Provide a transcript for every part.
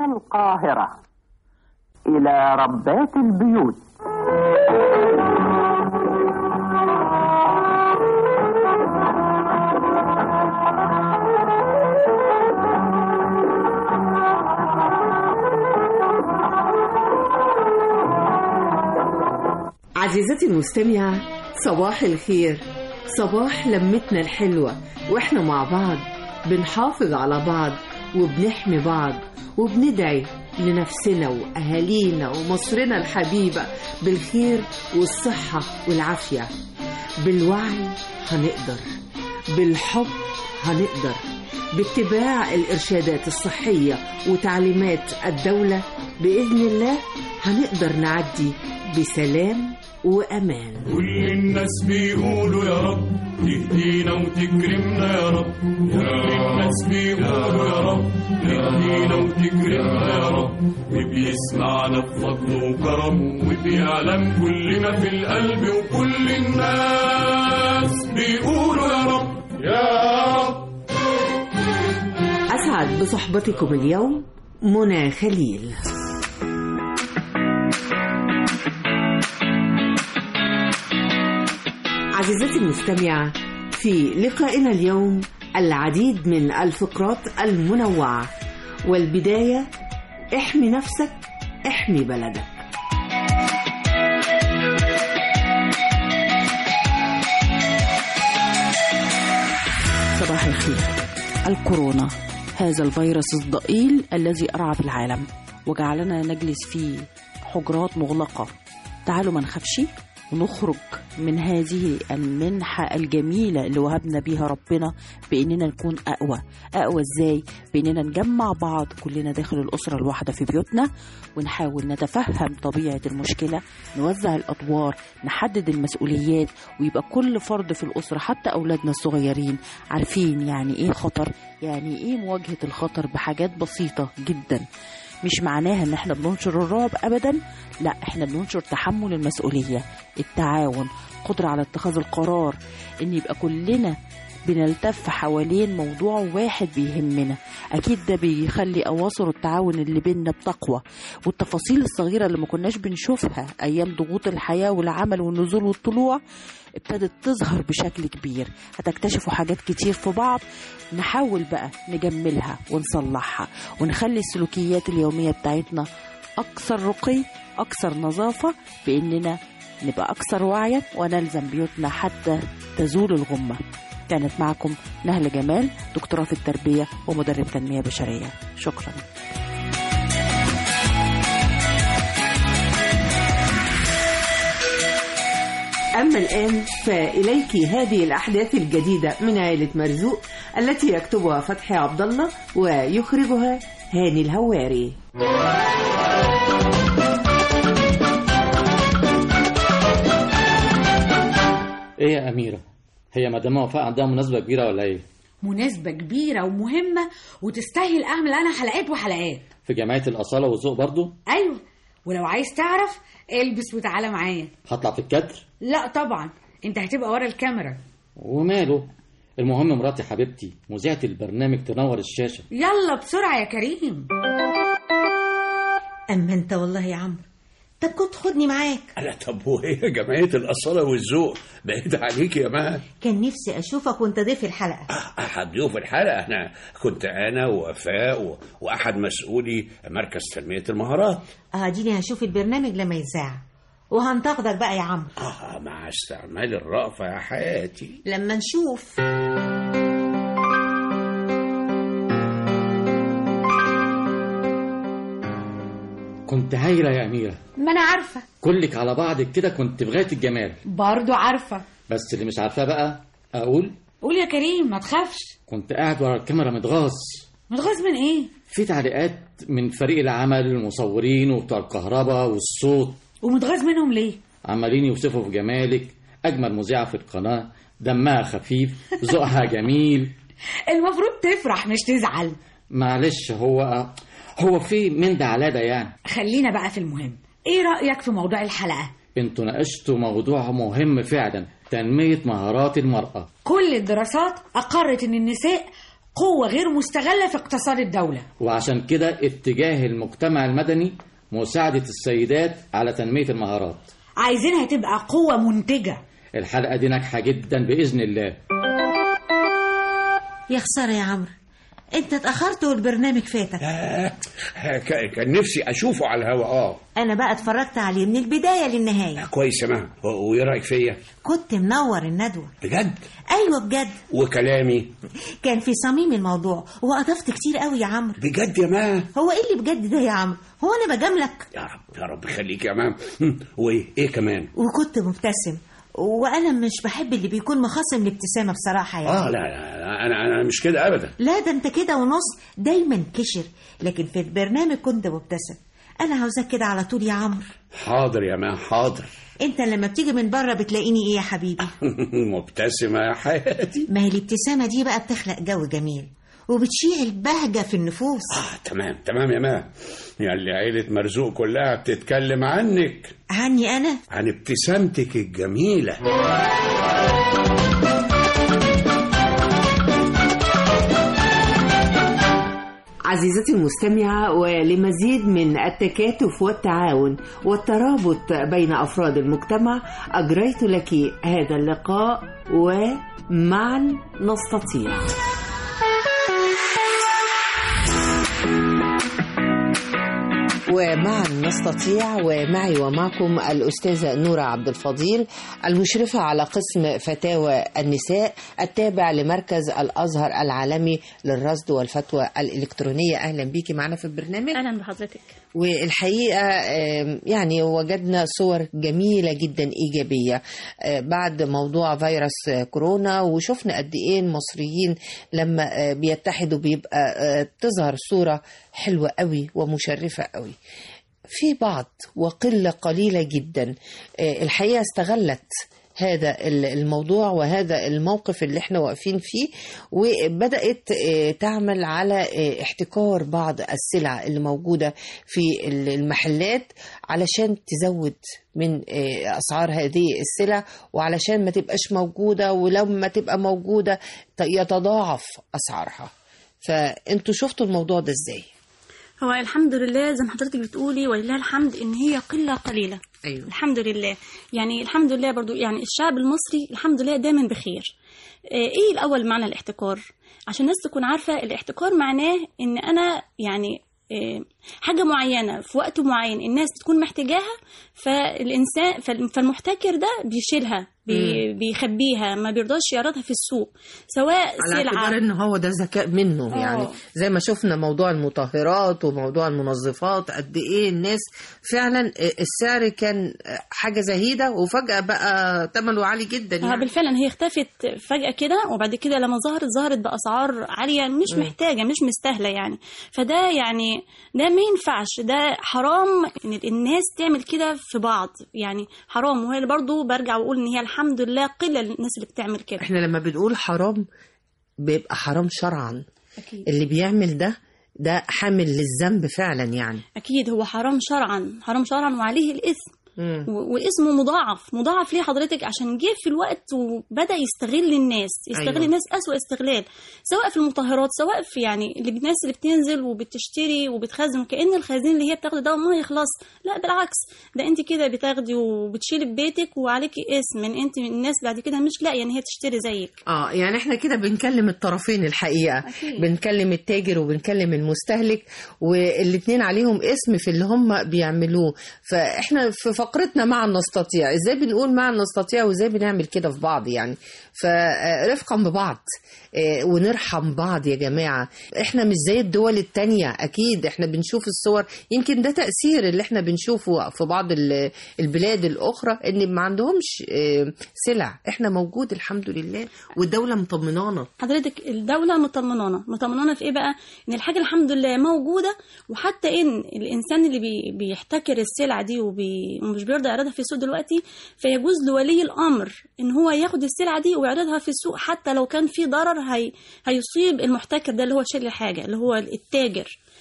القاهرة إلى ربات البيوت عزيزتي المستمعة صباح الخير صباح لمتنا الحلوة واحنا مع بعض بنحافظ على بعض وبنحمي بعض وبندعي لنفسنا وأهالينا ومصرنا الحبيبة بالخير والصحة والعافية بالوعي هنقدر بالحب هنقدر باتباع الإرشادات الصحية وتعليمات الدولة بإذن الله هنقدر نعدي بسلام وأمان كل الناس بيقولوا يا رب تهدينا وتكرمنا يا رب كل الناس بيقولوا يا رب تهدينا وتكرمنا يا رب وبيسمعنا بفضله وكرمه وبيعلم كل ما في القلب وكل الناس بيقولوا يا رب يا رب أسعد بصحبتكم اليوم منى خليل عزيزتي المستمعة في لقائنا اليوم العديد من الفقرات المنوعة والبداية احمي نفسك احمي بلدك صباح الخير الكورونا هذا الفيروس الضئيل الذي أرعب العالم وجعلنا نجلس في حجرات مغلقة تعالوا ما نخافش ونخرج من هذه المنحة الجميلة اللي وهبنا بيها ربنا بإننا نكون أقوى أقوى إزاي؟ بإننا نجمع بعض كلنا داخل الأسرة الواحدة في بيوتنا ونحاول نتفهم طبيعة المشكلة نوزع الأدوار نحدد المسؤوليات ويبقى كل فرد في الأسرة حتى أولادنا الصغيرين عارفين يعني إيه خطر يعني إيه مواجهة الخطر بحاجات بسيطة جدا مش معناها ان احنا بننشر الرعب ابدا لا احنا بننشر تحمل المسؤوليه التعاون قدره على اتخاذ القرار ان يبقى كلنا بنلتف حوالين موضوع واحد بيهمنا اكيد ده بيخلي اواصر التعاون اللي بينا بتقوى والتفاصيل الصغيره اللي ما كناش بنشوفها ايام ضغوط الحياه والعمل والنزول والطلوع ابتدت تظهر بشكل كبير هتكتشفوا حاجات كتير في بعض نحاول بقى نجملها ونصلحها ونخلي السلوكيات اليوميه بتاعتنا اكثر رقي اكثر نظافه باننا نبقى اكثر وعيا ونلزم بيوتنا حتى تزول الغمه كانت معكم نهل جمال دكتوراه في التربيه ومدرب تنميه بشريه شكرا أما الآن فإليك هذه الأحداث الجديدة من عائلة مرزوق التي يكتبها فتحي عبد الله ويخرجها هاني الهواري ايه يا اميره هي مدام وفاء عندها مناسبه كبيره ولا ايه مناسبة كبيرة ومهمة وتستاهل أعمل أنا حلقات وحلقات في جمعيه الاصاله والذوق برضو أيوة ولو عايز تعرف البس وتعالى معايا هطلع في الكادر لا طبعا انت هتبقى ورا الكاميرا وماله المهم مراتي حبيبتي مذيعه البرنامج تنور الشاشه يلا بسرعة يا كريم أما أنت والله يا عمرو طب كنت خدني معاك لا طب وهي جمعية الأصالة والذوق بعيد عليك يا مان كان نفسي أشوفك وأنت ضيف الحلقة أحد ضيوف الحلقة أنا كنت أنا ووفاء و... وأحد مسؤولي مركز تنمية المهارات أه ديني هشوف البرنامج لما يذاع وهنتقدك بقى يا عمرو آه مع استعمال الرأفة يا حياتي لما نشوف كنت هايله يا اميره ما أنا عارفة كلك على بعضك كده كنت بغايه الجمال برضو عارفة بس اللي مش عارفاه بقى اقول قول يا كريم ما تخافش كنت قاعد ورا الكاميرا متغاظ متغاظ من إيه في تعليقات من فريق العمل المصورين وبتوع الكهرباء والصوت ومتغاظ منهم ليه عمالين يوصفوا في جمالك اجمل مذيعه في القناه دمها خفيف ذوقها جميل المفروض تفرح مش تزعل معلش هو هو في من ده على ده يعني خلينا بقى في المهم ايه رأيك في موضوع الحلقة انتوا ناقشتوا موضوع مهم فعلا تنمية مهارات المرأة كل الدراسات أقرت إن النساء قوة غير مستغلة في اقتصاد الدولة وعشان كده اتجاه المجتمع المدني مساعدة السيدات على تنمية المهارات عايزينها تبقى قوة منتجة الحلقة دي ناجحة جدا بإذن الله يا خسارة يا عمرو انت اتأخرت والبرنامج فاتك آه، ك- كان نفسي اشوفه على الهواء اه انا بقى اتفرجت عليه من البداية للنهاية كويس يا مها و- وايه رايك فيا كنت منور الندوة بجد ايوه بجد وكلامي كان في صميم الموضوع واضفت كتير قوي يا عمرو بجد يا مها هو ايه اللي بجد ده يا عمرو هو انا بجاملك يا رب يا رب يخليك يا مها هم، وايه ايه كمان وكنت مبتسم وانا مش بحب اللي بيكون مخاصم الابتسامة بصراحة يعني اه لا لا, لا انا انا مش كده ابدا لا ده انت كده ونص دايما كشر لكن في البرنامج كنت مبتسم انا عاوزاك كده على طول يا عمرو حاضر يا مها حاضر انت لما بتيجي من بره بتلاقيني ايه يا حبيبي مبتسمه يا حياتي ما هي الابتسامة دي بقى بتخلق جو جميل وبتشيع البهجة في النفوس آه تمام تمام يا مها يعني عيلة مرزوق كلها بتتكلم عنك عني أنا عن ابتسامتك الجميلة عزيزتي المستمعة ولمزيد من التكاتف والتعاون والترابط بين أفراد المجتمع أجريت لك هذا اللقاء ومعا نستطيع ومعا نستطيع ومعي ومعكم الأستاذة نورة عبد الفضيل المشرفة على قسم فتاوى النساء التابع لمركز الأزهر العالمي للرصد والفتوى الإلكترونية أهلا بيكي معنا في البرنامج اهلا بحضرتك والحقيقة آم، يعني وجدنا صور جميلة جدا إيجابية آه، بعد موضوع فيروس آه، كورونا وشفنا قد إيه المصريين لما آه، بيتحدوا بيبقى آه، تظهر صورة حلوة قوي ومشرفة قوي في بعض وقلة قليلة جدا آه، الحقيقة استغلت هذا ال- الموضوع وهذا الموقف اللي احنا واقفين فيه وبدأت آه، تعمل على آه، احتكار بعض السلع اللي موجودة في ال- المحلات علشان تزود من آه، أسعار هذه السلع وعلشان ما تبقاش موجودة ولما تبقى موجودة ت- يتضاعف أسعارها فانتوا شفتوا الموضوع ده ازاي؟ هو الحمد لله زي ما حضرتك بتقولي ولله الحمد ان هي قله قليله ايوه الحمد لله يعني الحمد لله برضو يعني الشعب المصري الحمد لله دايما بخير آه، ايه الاول معنى الاحتكار عشان الناس تكون عارفه الاحتكار معناه ان انا يعني آه، حاجه معينه في وقت معين الناس بتكون محتاجاها فالانسان فال- فالمحتكر ده بيشيلها بي- بيخبيها ما بيرضاش يعرضها في السوق سواء على سلعه اعتبار ان هو ده ذكاء منه آه. يعني زي ما شفنا موضوع المطهرات وموضوع المنظفات قد ايه الناس فعلا السعر كان حاجه زهيده وفجاه بقى ثمنه عالي جدا اه يعني بالفعل هي اختفت فجأة كده وبعد كده لما ظهرت ظهرت بأسعار عالية مش مم. محتاجة مش مستاهلة يعني فده يعني ده ما ينفعش ده حرام ان الناس تعمل كده في بعض يعني حرام وهي برضو برجع واقول ان هي الحمد لله قلة الناس اللي بتعمل كده احنا لما بنقول حرام بيبقى حرام شرعا أكيد. اللي بيعمل ده ده حامل للذنب فعلا يعني أكيد هو حرام شرعا حرام شرعا وعليه الإثم مم. و- واسمه مضاعف مضاعف ليه حضرتك عشان جه في الوقت وبدا يستغل الناس يستغل أيوة. أيوة. الناس اسوأ استغلال سواء في المطهرات سواء في يعني اللي الناس اللي بتنزل وبتشتري وبتخزن كأن الخزين اللي هي بتاخده ده ما يخلص لا بالعكس ده انت كده بتاخدي وبتشيلي ببيتك وعليكي اسم ان انت الناس بعد كده مش لاقيه ان هي تشتري زيك اه يعني احنا كده بنكلم الطرفين الحقيقه أكيد. بنكلم التاجر وبنكلم المستهلك والاتنين عليهم اسم في اللي هم بيعملوه فاحنا في فقرتنا مع نستطيع ازاي بنقول مع نستطيع وازاي بنعمل كده في بعض يعني فرفقا ببعض آه، ونرحم بعض يا جماعة احنا مش زي الدول التانية اكيد احنا بنشوف الصور يمكن ده تأثير اللي احنا بنشوفه في بعض ال- البلاد الاخرى ان ما عندهمش آه، سلع احنا موجود الحمد لله والدولة مطمنانا حضرتك الدولة مطمنانا مطمنانا في ايه بقى ان الحاجة الحمد لله موجودة وحتى ان الانسان اللي بي بيحتكر السلعة دي وبي ومش بيرضى يعرضها في السوق دلوقتي فيجوز لولي الامر ان هو ياخد السلعة دي ويعرضها في السوق حتى لو كان في ضرر هي هيصيب المحتكر ده اللي هو شاري الحاجة اللي هو التاجر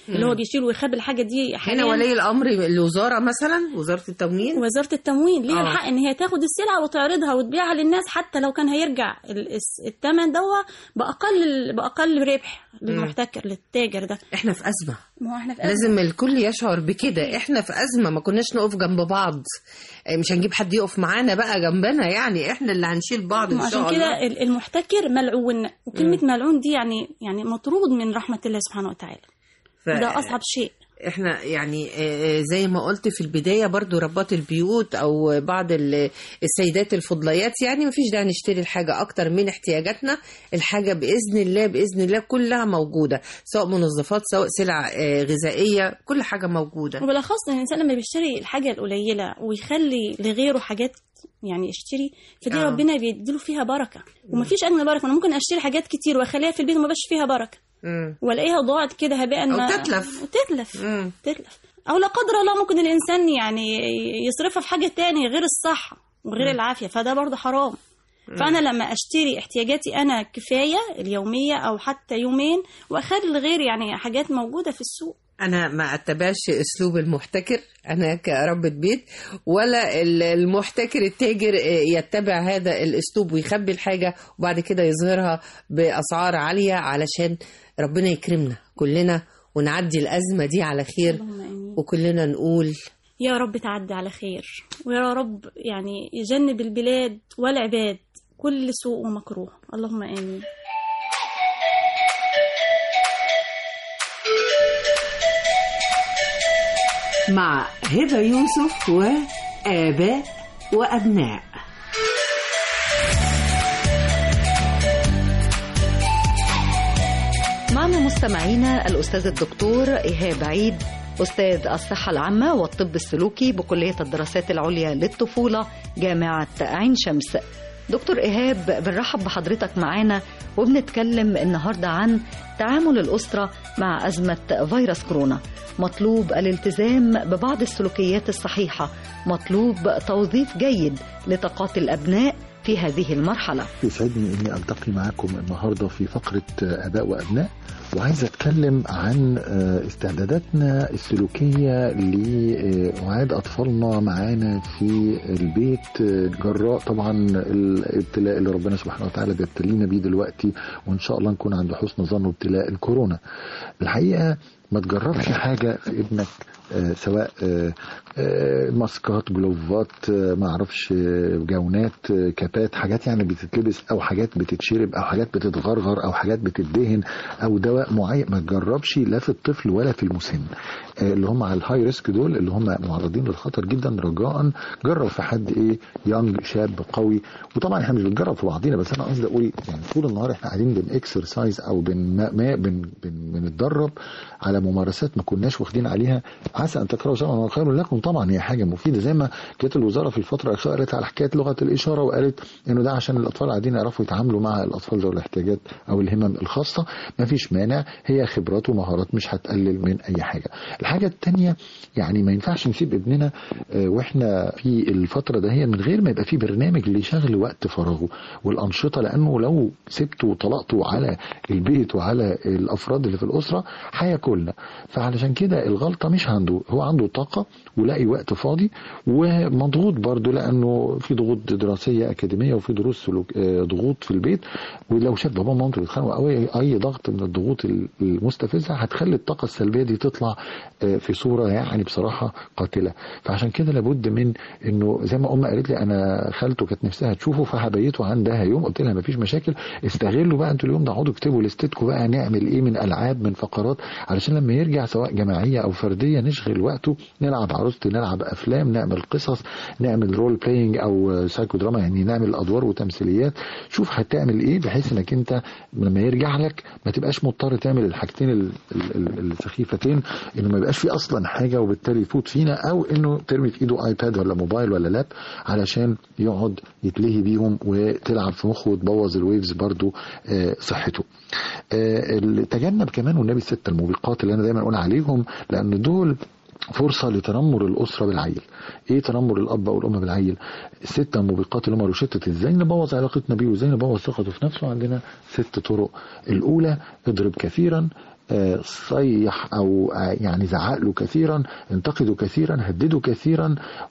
اللي هو بيشيل ويخبي الحاجه دي هنا حاليا ولي الامر الوزاره مثلا وزاره التموين وزاره التموين ليها آه. الحق ان هي تاخد السلعه وتعرضها وتبيعها للناس حتى لو كان هيرجع ال- الس- الثمن دوا باقل باقل ربح للمحتكر للتاجر ده احنا في ازمه ما هو احنا في أزمة. لازم الكل يشعر بكده احنا في ازمه ما كناش نقف جنب بعض آه، مش هنجيب حد يقف معانا بقى جنبنا يعني احنا اللي هنشيل بعض ان شاء عشان الله كده ال- المحتكر ملعون وكلمه ملعون دي يعني يعني مطرود من رحمه الله سبحانه وتعالى ف- ده اصعب شيء احنا يعني آه، زي ما قلت في البداية برضو ربات البيوت او بعض ال- السيدات الفضليات يعني مفيش داعي نشتري الحاجة اكتر من احتياجاتنا الحاجة باذن الله باذن الله كلها موجودة سواء منظفات سواء سلع آه، غذائية كل حاجة موجودة وبالاخص ان الانسان لما بيشتري الحاجه القليله ويخلي لغيره حاجات يعني يشتري فدي آه. ربنا بيديله فيها بركه ومفيش اجمل بركه انا ممكن اشتري حاجات كتير واخليها في البيت وما بقاش فيها بركه مم. والاقيها ضاعت كده هباء أو ما- تتلف. تتلف مم. تتلف او لا قدر الله ممكن الانسان يعني يصرفها في حاجه تاني غير الصحه وغير العافيه فده برضه حرام فانا لما اشتري احتياجاتي انا كفايه اليوميه او حتى يومين واخلي لغيري يعني حاجات موجوده في السوق انا ما اتبعش اسلوب المحتكر انا كربة بيت ولا ال- المحتكر التاجر يتبع هذا الاسلوب ويخبي الحاجة وبعد كده يظهرها باسعار عالية علشان ربنا يكرمنا كلنا ونعدي الازمة دي على خير اللهم امين وكلنا نقول يا رب تعدي على خير ويا رب يعني يجنب البلاد والعباد كل سوء ومكروه اللهم امين مع هبة يوسف وآباء وأبناء معنا مستمعينا الأستاذ الدكتور إيهاب عيد أستاذ الصحة العامة والطب السلوكي بكلية الدراسات العليا للطفولة جامعة عين شمس دكتور إيهاب بنرحب بحضرتك معانا وبنتكلم النهاردة عن تعامل الأسرة مع أزمة فيروس كورونا مطلوب الالتزام ببعض السلوكيات الصحيحة مطلوب توظيف جيد لطاقات الأبناء في هذه المرحلة يسعدني اني التقي معاكم النهارده في فقره اباء وابناء وعايز اتكلم عن استعداداتنا السلوكيه لاعاد اطفالنا معانا في البيت جراء طبعا الابتلاء اللي ربنا سبحانه وتعالى بيبتلينا بيه دلوقتي وان شاء الله نكون عند حسن ظن ابتلاء الكورونا. الحقيقه ما تجربش حاجه في ابنك آه سواء آه آه ماسكات جلوفات ما اعرفش جونات كابات حاجات يعني بتتلبس او حاجات بتتشرب او حاجات بتتغرغر او حاجات بتدهن او دواء معين ما تجربش لا في الطفل ولا في المسن اللي هم على الهاي ريسك دول اللي هم معرضين للخطر جدا رجاء جرب في حد ايه يانج شاب قوي وطبعا احنا مش بنجرب في بعضينا بس انا قصدي اقول يعني طول النهار احنا قاعدين بنكسرسايز او بن ما بن بن بنتدرب على ممارسات ما كناش واخدين عليها عسى ان تكرهوا شيئا وهو خير لكم طبعا هي حاجه مفيده زي ما كانت الوزاره في الفتره الاخيره قالت على حكايه لغه الاشاره وقالت انه ده عشان الاطفال قاعدين يعرفوا يتعاملوا مع الاطفال ذوي الاحتياجات او الهمم الخاصه ما فيش مانع هي خبرات ومهارات مش هتقلل من اي حاجه الحاجه الثانيه يعني ما ينفعش نسيب ابننا واحنا في الفتره دهية من غير ما يبقى في برنامج اللي يشغل وقت فراغه والانشطه لانه لو سبته وطلقته على البيت وعلى الافراد اللي في الاسره هياكلنا فعلشان كده الغلطه مش عنده هو عنده طاقه ولاقي وقت فاضي ومضغوط برضه لانه في ضغوط دراسيه اكاديميه وفي دروس سلوك ضغوط في البيت ولو شاف بابا ومامته بيتخانقوا قوي اي ضغط من الضغوط المستفزه هتخلي الطاقه السلبيه دي تطلع في صوره يعني بصراحه قاتله فعشان كده لابد من انه زي ما امي قالت لي انا خالته كانت نفسها تشوفه فهبيته عندها يوم قلت لها مفيش مشاكل استغلوا بقى انتوا اليوم ده اقعدوا اكتبوا لستكم بقى نعمل ايه من العاب من فقرات علشان لما يرجع سواء جماعيه او فرديه نشغل وقته نلعب عروستي نلعب افلام نعمل قصص نعمل رول بلاينج او سايكو دراما يعني نعمل ادوار وتمثيليات شوف هتعمل ايه بحيث انك انت لما يرجع لك ما تبقاش مضطر تعمل الحاجتين السخيفتين انه ما يبقاش في اصلا حاجه وبالتالي يفوت فينا او انه ترمي في ايده ايباد ولا موبايل ولا لاب علشان يقعد يتلهي بيهم وتلعب في مخه وتبوظ الويفز برضو صحته تجنب كمان والنبي الستة الموبقات اللي انا دايما اقول عليهم لان دول فرصة لتنمر الأسرة بالعيل إيه تنمر الأب أو الأم بالعيل الستة موبقات اللي هم روشتة إزاي نبوظ علاقتنا بيه وإزاي نبوظ ثقته في نفسه عندنا ست طرق الأولى اضرب كثيرا آه، صيح او آه، يعني زعق له كثيرا انتقده كثيرا هدده كثيرا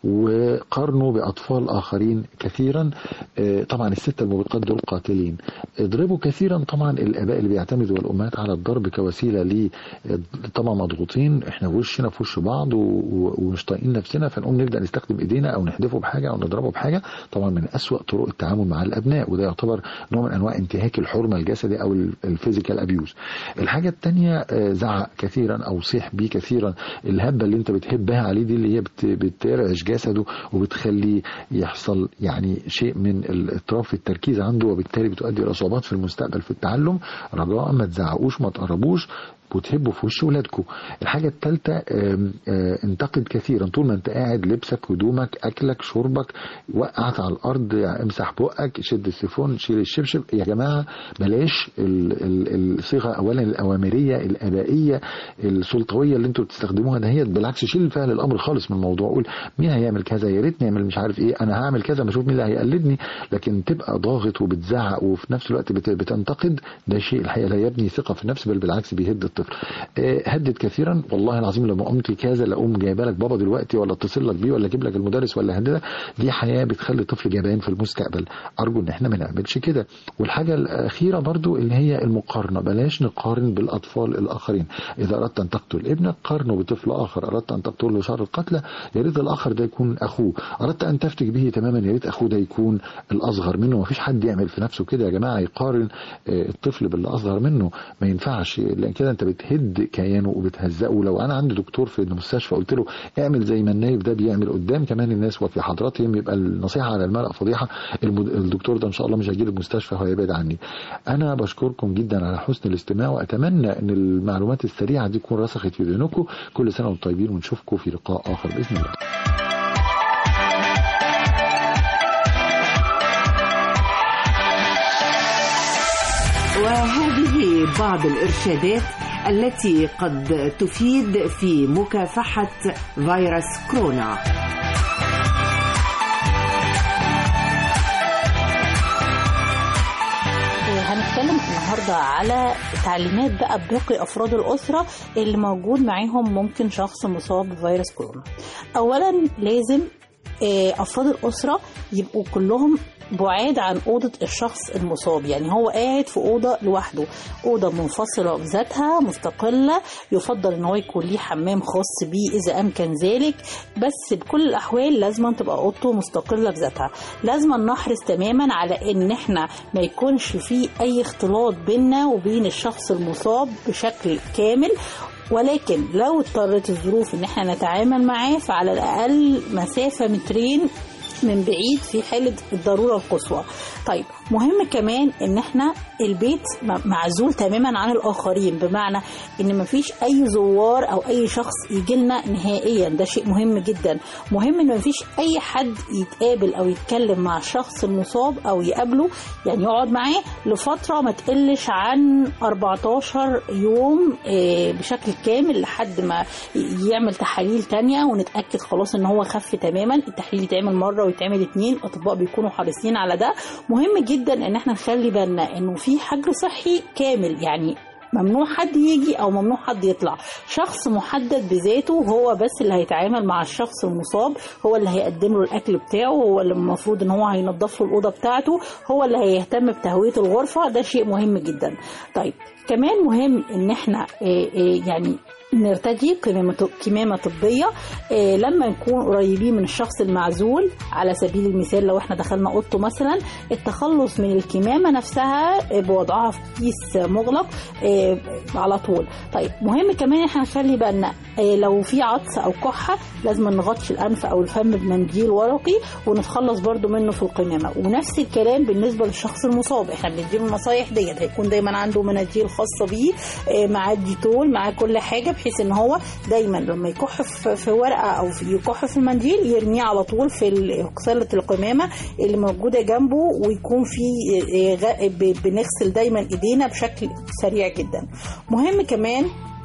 وقارنه باطفال اخرين كثيرا آه، طبعا الستة الموبقات دول قاتلين اضربوا كثيرا طبعا الاباء اللي بيعتمدوا والامهات على الضرب كوسيله ل طبعا مضغوطين احنا وشنا في وش بعض و- و- ومش طايقين نفسنا فنقوم نبدا نستخدم ايدينا او نحدفه بحاجه او نضربه بحاجه طبعا من اسوا طرق التعامل مع الابناء وده يعتبر نوع من انواع انتهاك الحرمه الجسدي او الفيزيكال ابيوز الحاجه الثانيه زعق كثيرا او صيح بيه كثيرا الهبه اللي انت بتهبها عليه دي اللي هي بت- بترعش جسده وبتخليه يحصل يعني شيء من الاضطراب في التركيز عنده وبالتالي بتؤدي الى صعوبات في المستقبل في التعلم رجاء ما تزعقوش ما تقربوش وتهبوا في وش ولادكم الحاجة الثالثة انتقد كثيرا طول ما انت قاعد لبسك هدومك اكلك شربك وقعت على الارض يعني امسح بقك شد السيفون شيل الشبشب يا جماعة بلاش ال- ال- الصيغة اولا الاوامرية الابائية السلطوية اللي انتوا بتستخدموها دهيت بالعكس شيل فعل الامر خالص من الموضوع قول مين هيعمل كذا يا ريت نعمل مش عارف ايه انا هعمل كذا ما اشوف مين اللي هيقلدني لكن تبقى ضاغط وبتزعق وفي نفس الوقت بت- بتنتقد ده شيء الحقيقه لا يبني ثقه في النفس بل بالعكس بيهد الطفل آه، هدد كثيرا والله العظيم لما قمت كذا لا اقوم جايبه لك بابا دلوقتي ولا اتصل لك بيه ولا اجيب لك المدرس ولا هددك دي حياه بتخلي الطفل جبان في المستقبل ارجو ان احنا ما نعملش كده والحاجه الاخيره برضو اللي هي المقارنه بلاش نقارن بالاطفال الاخرين اذا اردت ان تقتل ابنك قارنه بطفل اخر اردت ان تقتل له شر القتلى يا ريت الاخر ده يكون اخوه اردت ان تفتك به تماما يا ريت اخوه ده يكون الاصغر منه ما فيش حد يعمل في نفسه كده يا جماعه يقارن آه، الطفل باللي اصغر منه ما ينفعش لان كده انت بتهد كيانه وبتهزقه لو انا عندي دكتور في المستشفى قلت له اعمل زي ما النايب ده بيعمل قدام كمان الناس وفي حضراتهم يبقى النصيحه على الملأ فضيحه المد- الدكتور ده ان شاء الله مش هيجي المستشفى وهيبعد عني انا بشكركم جدا على حسن الاستماع واتمنى ان المعلومات السريعه دي تكون رسخت في ذهنكم كل سنه وانتم طيبين ونشوفكم في لقاء اخر باذن الله وهذه بعض الإرشادات التي قد تفيد في مكافحة فيروس كورونا هنتكلم النهارده على تعليمات بقى باقي افراد الاسره اللي موجود معاهم ممكن شخص مصاب بفيروس كورونا. اولا لازم آه، افراد الاسره يبقوا كلهم بعاد عن اوضه الشخص المصاب يعني هو قاعد في اوضه لوحده اوضه منفصله بذاتها مستقله يفضل ان هو يكون ليه حمام خاص بيه اذا امكن ذلك بس بكل الاحوال لازم تبقى اوضته مستقله بذاتها لازم نحرص تماما على ان احنا ما يكونش فيه اي اختلاط بيننا وبين الشخص المصاب بشكل كامل ولكن لو اضطرت الظروف ان احنا نتعامل معاه فعلى الاقل مسافه مترين من بعيد في حالة الضرورة القصوى طيب مهم كمان ان احنا البيت م- معزول تماما عن الاخرين بمعنى ان مفيش اي زوار او اي شخص يجي لنا نهائيا ده شيء مهم جدا مهم ان مفيش اي حد يتقابل او يتكلم مع الشخص المصاب او يقابله يعني يقعد معاه لفترة ما تقلش عن 14 يوم آه، بشكل كامل لحد ما يعمل تحاليل تانية ونتأكد خلاص ان هو خف تماما التحليل يتعمل مرة ويتعمل اتنين الاطباء بيكونوا حريصين على ده مهم جدا ان احنا نخلي بالنا انه في حجر صحي كامل يعني ممنوع حد يجي او ممنوع حد يطلع شخص محدد بذاته هو بس اللي هيتعامل مع الشخص المصاب هو اللي هيقدم له الاكل بتاعه هو اللي المفروض ان هو هينظف له الاوضه بتاعته هو اللي هيهتم بتهويه الغرفه ده شيء مهم جدا طيب كمان مهم ان احنا آه، آه، يعني نرتدي كمامة كمامة طبية آه، لما نكون قريبين من الشخص المعزول على سبيل المثال لو احنا دخلنا اوضته مثلا التخلص من الكمامة نفسها آه، بوضعها في كيس مغلق آه، على طول طيب مهم كمان احنا نخلي بالنا آه، لو في عطس او كحة لازم نغطي الانف او الفم بمنديل ورقي ونتخلص برضو منه في القمامة ونفس الكلام بالنسبة للشخص المصاب احنا بنديله النصايح ديت هيكون دايما عنده مناديل خاصة بيه آه، معاه الديتول معاه كل حاجة بحيث ان هو دايما لما يكح في في ورقة او في يكح في المنديل يرميه على طول في ال- غسالة القمامة اللي موجودة جنبه ويكون في آه، غ- ب- بنغسل دايما ايدينا بشكل سريع جدا مهم كمان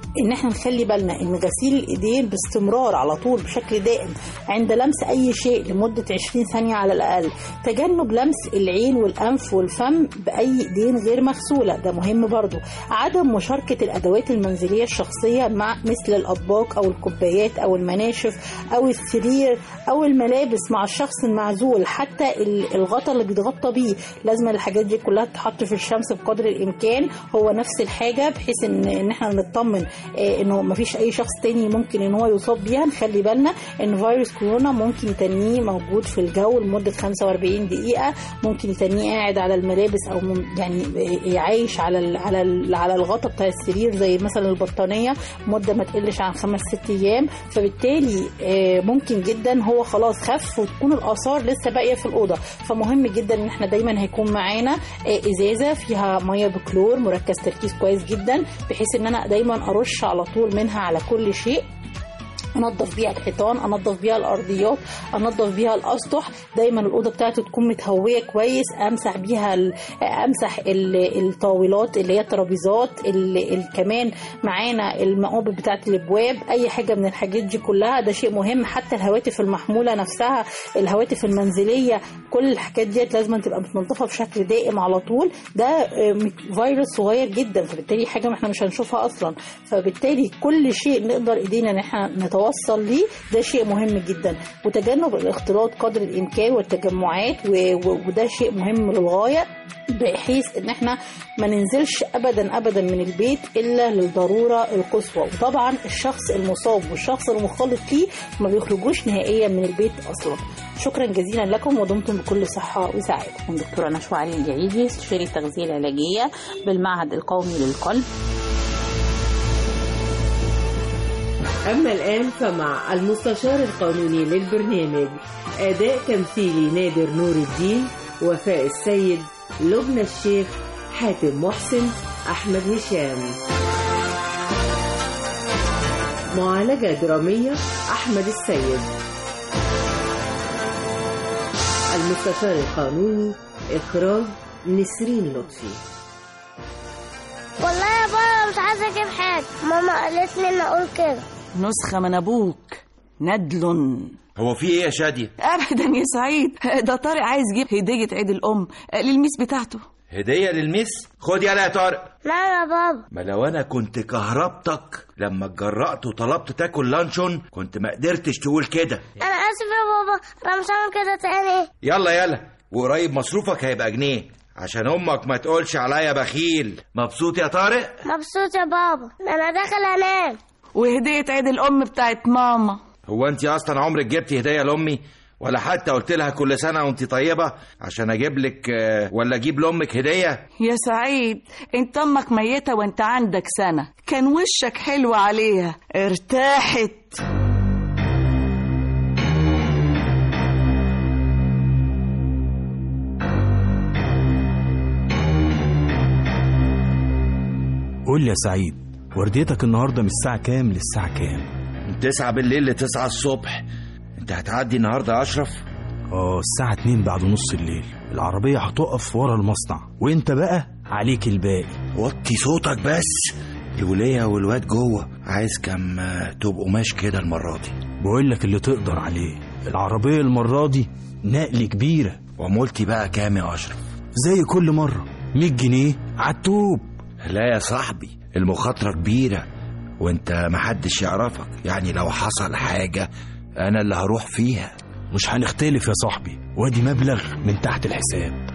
ان احنا نخلي بالنا ان غسيل الايدين باستمرار على طول بشكل دائم عند لمس اي شيء لمده 20 ثانيه على الاقل تجنب لمس العين والانف والفم باي ايدين غير مغسوله ده مهم برضو عدم مشاركه الادوات المنزليه الشخصيه مع مثل الاطباق او الكوبايات او المناشف او السرير او الملابس مع الشخص المعزول حتى ال- الغطا اللي بيتغطى بيه لازم الحاجات دي كلها تتحط في الشمس بقدر الامكان هو نفس الحاجه بحيث ان ان احنا نطمن آه، انه ما فيش اي شخص تاني ممكن ان هو يصاب بيها نخلي بالنا ان فيروس كورونا ممكن يتنيه موجود في الجو لمده 45 دقيقه ممكن يتنيه قاعد على الملابس او مم- يعني آه، عايش على ال على ال على الغطا بتاع السرير زي مثلا البطانيه مده ما تقلش عن خمس ست ايام فبالتالي آه، ممكن جدا هو خلاص خف وتكون الاثار لسه باقيه في الاوضه فمهم جدا ان احنا دايما هيكون معانا آه، ازازه فيها ميه بكلور مركز تركيز كويس جدا بحيث ان انا دايما ارش على طول منها على كل شيء انضف بيها الحيطان انضف بيها الارضيات انضف بيها الاسطح دايما الاوضه بتاعتي تكون متهويه كويس امسح بيها ال- امسح ال- الطاولات اللي هي الترابيزات ال- ال- كمان معانا المقابل بتاعت الابواب اي حاجه من الحاجات دي كلها ده شيء مهم حتى الهواتف المحموله نفسها الهواتف المنزليه كل الحاجات ديت لازم تبقى متنظفه بشكل دائم على طول ده آه، فيروس صغير جدا فبالتالي حاجه ما احنا مش هنشوفها اصلا فبالتالي كل شيء نقدر ايدينا ان احنا نتوصل ليه ده شيء مهم جدا وتجنب الاختلاط قدر الامكان والتجمعات و- و- وده شيء مهم للغايه بحيث ان احنا ما ننزلش ابدا ابدا من البيت الا للضروره القصوى وطبعا الشخص المصاب والشخص المخالط ليه ما بيخرجوش نهائيا من البيت اصلا شكرا جزيلا لكم ودمتم بكل صحه وسعاده دكتورة نشوى علي الجعيدي استشاري التغذية العلاجية بالمعهد القومي للقلب أما الآن فمع المستشار القانوني للبرنامج أداء تمثيلي نادر نور الدين وفاء السيد لبنى الشيخ حاتم محسن أحمد هشام معالجة درامية أحمد السيد المستشار القانوني إخراج نسرين لطفي والله يا بابا مش عايزه اجيب حاجه ماما قالت لي ان اقول كده نسخة من أبوك ندل هو في ايه يا شادية؟ أبدا يا سعيد ده طارق عايز يجيب هدية عيد الأم للميس بتاعته هدية للميس؟ خد يلا يا طارق نعم يا بابا ما لو انا كنت كهربتك لما اتجرأت وطلبت تاكل لانشون كنت ما قدرتش تقول كده انا اسف يا بابا انا مش هعمل كده تاني يلا يلا وقريب مصروفك هيبقى جنيه عشان امك ما تقولش عليا بخيل مبسوط يا طارق مبسوط يا بابا انا داخل انام وهدية عيد الأم بتاعت ماما هو انت اصلا عمرك جبتي هديه لامي ولا حتى قلت لها كل سنه وانت طيبه عشان اجيب لك آه، ولا اجيب لامك هديه يا سعيد انت امك ميتة وانت عندك سنة كان وشك حلو عليها ارتاحت قول لي يا سعيد ورديتك النهارده من الساعة كام للساعة كام؟ من 9 بالليل ل 9 الصبح انت هتعدي النهارده يا اشرف اه الساعة 2 بعد نص الليل العربية هتقف ورا المصنع وانت بقى عليك الباقي وطي صوتك بس الولية والواد جوه عايز كم آه، توب قماش كده المرة دي بقول لك اللي تقدر عليه العربية المرة دي نقل كبيرة وعمولتي بقى كام يا أشرف زي كل مرة 100 جنيه عالتوب لا يا صاحبي المخاطرة كبيرة وانت محدش يعرفك يعني لو حصل حاجة انا اللي هروح فيها مش هنختلف يا صاحبي وادي مبلغ من تحت الحساب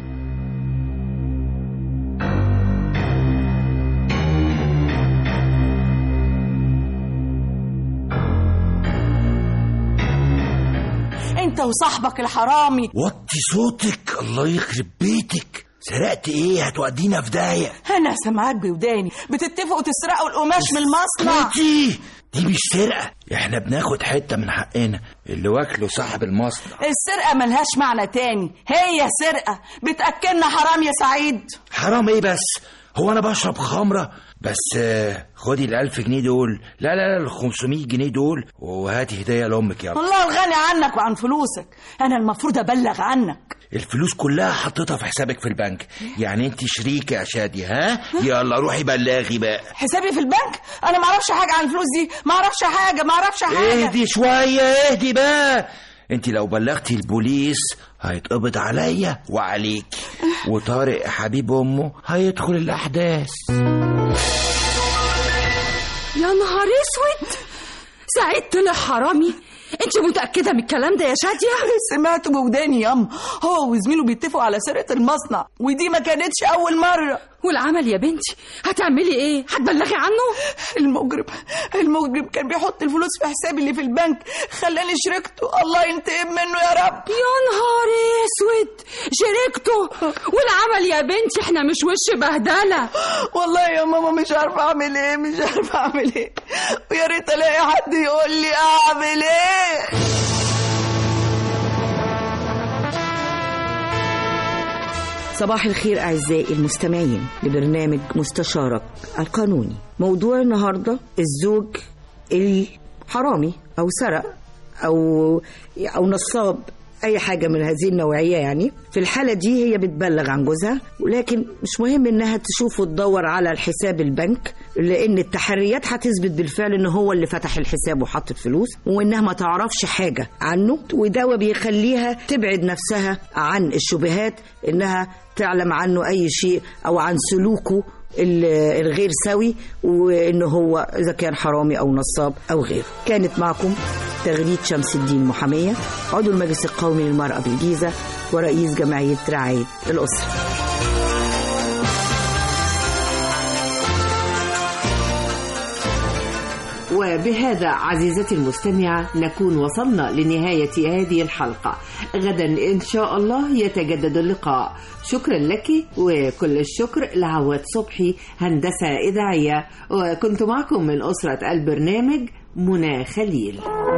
انت وصاحبك الحرامي وطي صوتك الله يخرب بيتك سرقت ايه هتودينا في داهية انا سامعاك بوداني بتتفقوا تسرقوا القماش من المصنع دي دي مش سرقة احنا بناخد حتة من حقنا اللي واكله صاحب المصنع السرقة ملهاش معنى تاني هي سرقة بتأكلنا حرام يا سعيد حرام ايه بس هو انا بشرب خمرة بس آه، خدي الألف جنيه دول لا لا لا ال 500 جنيه دول وهاتي هدية لأمك يلا الله الغني عنك وعن فلوسك انا المفروض ابلغ عنك الفلوس كلها حطيتها في حسابك في البنك يعني انت شريكة يا شادي ها يلا روحي بلغي بقى حسابي في البنك انا ما اعرفش حاجه عن الفلوس دي ما اعرفش حاجه ما اعرفش حاجه اهدي شوية اهدي بقى انت لو بلغتي البوليس هيتقبض عليا وعليك وطارق حبيب امه هيدخل الاحداث يا نهار اسود سعيد طلع حرامي انت متأكدة من الكلام ده يا شادية؟ سمعته بوداني ياما هو وزميله بيتفقوا على سرقة المصنع ودي ما كانتش أول مرة والعمل يا بنتي هتعملي ايه؟ هتبلغي عنه؟ المجرم المجرم كان بيحط الفلوس في حسابي اللي في البنك خلاني شركته الله ينتقم منه يا رب يا نهار اسود شركته والعمل يا بنتي احنا مش وش بهدلة والله يا ماما مش عارفة أعمل إيه مش عارفة أعمل إيه ويا ريت ألاقي حد يقول لي أعمل إيه صباح الخير أعزائي المستمعين لبرنامج مستشارك القانوني موضوع النهاردة الزوج الحرامي أو سرق أو أو نصاب أي حاجة من هذه النوعية يعني في الحالة دي هي بتبلغ عن جوزها ولكن مش مهم إنها تشوف وتدور على الحساب البنك لأن التحريات هتثبت بالفعل إن هو اللي فتح الحساب وحط الفلوس وإنها ما تعرفش حاجة عنه وده بيخليها تبعد نفسها عن الشبهات إنها تعلم عنه أي شيء أو عن سلوكه ال- الغير سوي وإن هو إذا كان حرامي أو نصاب أو غيره كانت معكم تغريد شمس الدين محامية عضو المجلس القومي للمرأة بالجيزة ورئيس جمعية رعاية الأسرة وبهذا عزيزتي المستمعة نكون وصلنا لنهاية هذه الحلقة غدا إن شاء الله يتجدد اللقاء شكرا لك وكل الشكر لعواد صبحي هندسة إذاعية وكنت معكم من أسرة البرنامج منى خليل